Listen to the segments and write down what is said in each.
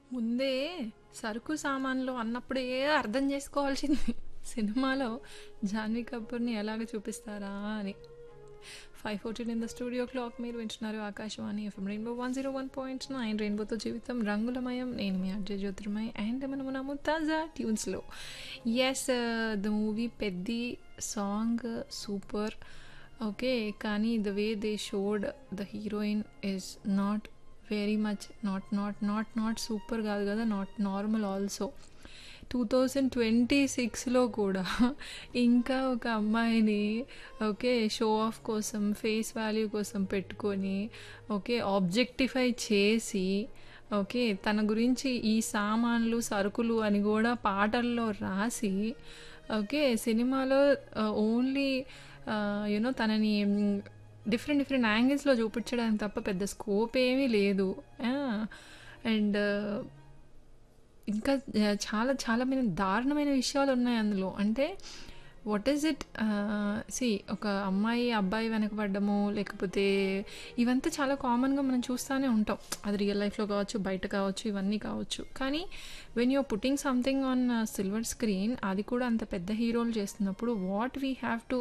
ముందే సరుకు సామాన్లు అన్నప్పుడే అర్థం చేసుకోవాల్సింది సినిమాలో జాన్వీ కపూర్ని ఎలాగ చూపిస్తారా అని five fourteen in the studio clock మీరు వింటున్నారు Akashvani FM rainbow one zero one point nine రెయిన్బోతో జీవితం రంగులమయం నేను మీ అర్జయ్ జ్యోతిర్మయ్ అండ్ మనము నమ్ము తాజా ట్యూన్స్లో yes the movie Peddi song super okay కానీ the way they showed the heroine is not very much not not not not super కాదు కదా not normal also two thousand twenty సిక్స్లో కూడా ఇంకా ఒక అమ్మాయిని ఓకే షో ఆఫ్ కోసం ఫేస్ వాల్యూ కోసం పెట్టుకొని ఓకే ఆబ్జెక్టిఫై చేసి ఓకే తన గురించి ఈ సామాన్లు సరుకులు అని కూడా పాటల్లో రాసి ఓకే సినిమాలో only you know different different యాంగిల్స్లో చూపించడానికి తప్ప పెద్ద స్కోప్ ఏమీ లేదు అండ్ ఇంకా చాలా చాలా మీద దారుణమైన విషయాలు ఉన్నాయి అందులో అంటే వాట్ ఈజ్ ఇట్ సి ఒక అమ్మాయి అబ్బాయి వెనకబడ్డము లేకపోతే ఇవంతా చాలా కామన్గా మనం చూస్తూనే ఉంటాం అది రియల్ లైఫ్లో కావచ్చు బయట కావచ్చు ఇవన్నీ కావచ్చు కానీ when you're putting something on silver screen అది కూడా అంత పెద్ద హీరోలు చేస్తున్నప్పుడు what we have to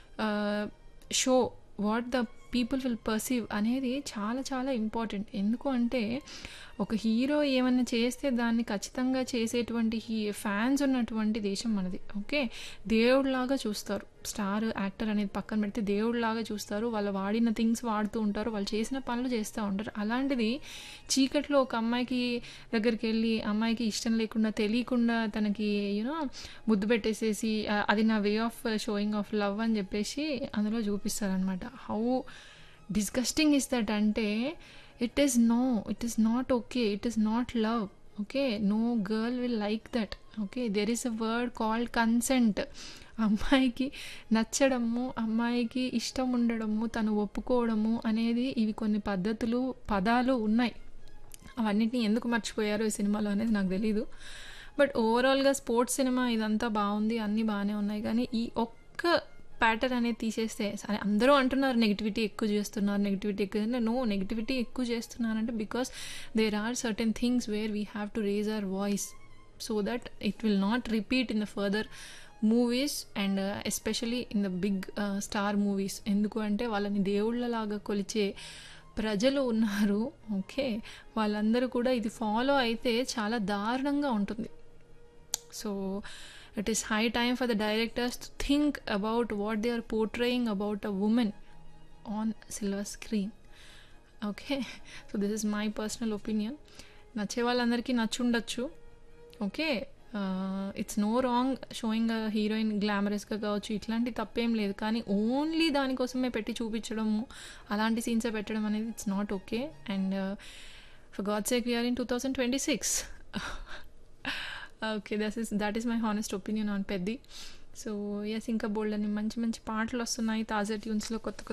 show what the people will perceive అనేది చాలా చాలా ఇంపార్టెంట్ ఎందుకు అంటే ఒక హీరో ఏమైనా చేస్తే దాన్ని ఖచ్చితంగా చేసేటువంటి హీ ఫ్యాన్స్ ఉన్నటువంటి దేశం మనది ఓకే దేవుడిలాగా చూస్తారు స్టార్ యాక్టర్ అనేది పక్కన పెడితే దేవుడిలాగా చూస్తారు వాళ్ళు వాడిన థింగ్స్ వాడుతూ ఉంటారు వాళ్ళు చేసిన పనులు చేస్తూ ఉంటారు అలాంటిది చీకట్లో ఒక అమ్మాయికి దగ్గరికి వెళ్ళి అమ్మాయికి ఇష్టం లేకుండా తెలియకుండా తనకి యూనో ముద్దు పెట్టేసేసి అది నా way of showing of love అని చెప్పేసి అందులో చూపిస్తారనమాట హౌ డిస్గస్టింగ్ ఇస్ దట్ అంటే it is no it is not okay it is not love okay no girl will like that okay there is a word called consent అమ్మాయికి నచ్చడము అమ్మాయికి ఇష్టం ఉండడము తను ఒప్పుకోవడము అనేది ఇవి కొన్ని పద్ధతులు పదాలు ఉన్నాయి అవన్నిటిని ఎందుకు మర్చిపోయారో ఈ సినిమాలో అనేది నాకు తెలీదు బట్ ఓవరాల్గా స్పోర్ట్స్ సినిమా ఇదంతా బాగుంది అన్నీ బాగానే ఉన్నాయి కానీ ఈ ఒక్క ప్యాటర్న్ అనేది తీసేస్తే సరే అందరూ అంటున్నారు నెగిటివిటీ ఎక్కువ చేస్తున్నారు నెగిటివిటీ ఎక్కువ నో నెగిటివిటీ ఎక్కువ చేస్తున్నారంటే because there are certain things where we have to raise our voice so that it will not repeat in the further movies and especially in the big star movies ఎందుకు అంటే వాళ్ళని దేవుళ్ళలాగా కొలిచే ప్రజలు ఉన్నారు okay వాళ్ళందరూ కూడా ఇది ఫాలో అయితే చాలా దారుణంగా ఉంటుంది so it is high time for the directors to think about what they are portraying about a woman on silver screen okay so this is my personal opinion నచ్చే వాళ్ళందరికీ నచ్చుండొచ్చు okay it's no wrong showing heroine గ్లామరస్గా కావచ్చు ఇట్లాంటి తప్పేం లేదు కానీ only దానికోసమే పెట్టి చూపించడము అలాంటి సీన్సే పెట్టడం అనేది it's not okay and for God sake we are in two thousand twenty six okay thus is that is my honest opinion on Peddi so yes ఇంకా బోల్డ్ అని మంచి మంచి పాటలు వస్తున్నాయి తాజా ట్యూన్స్లో కొత్త కొత్త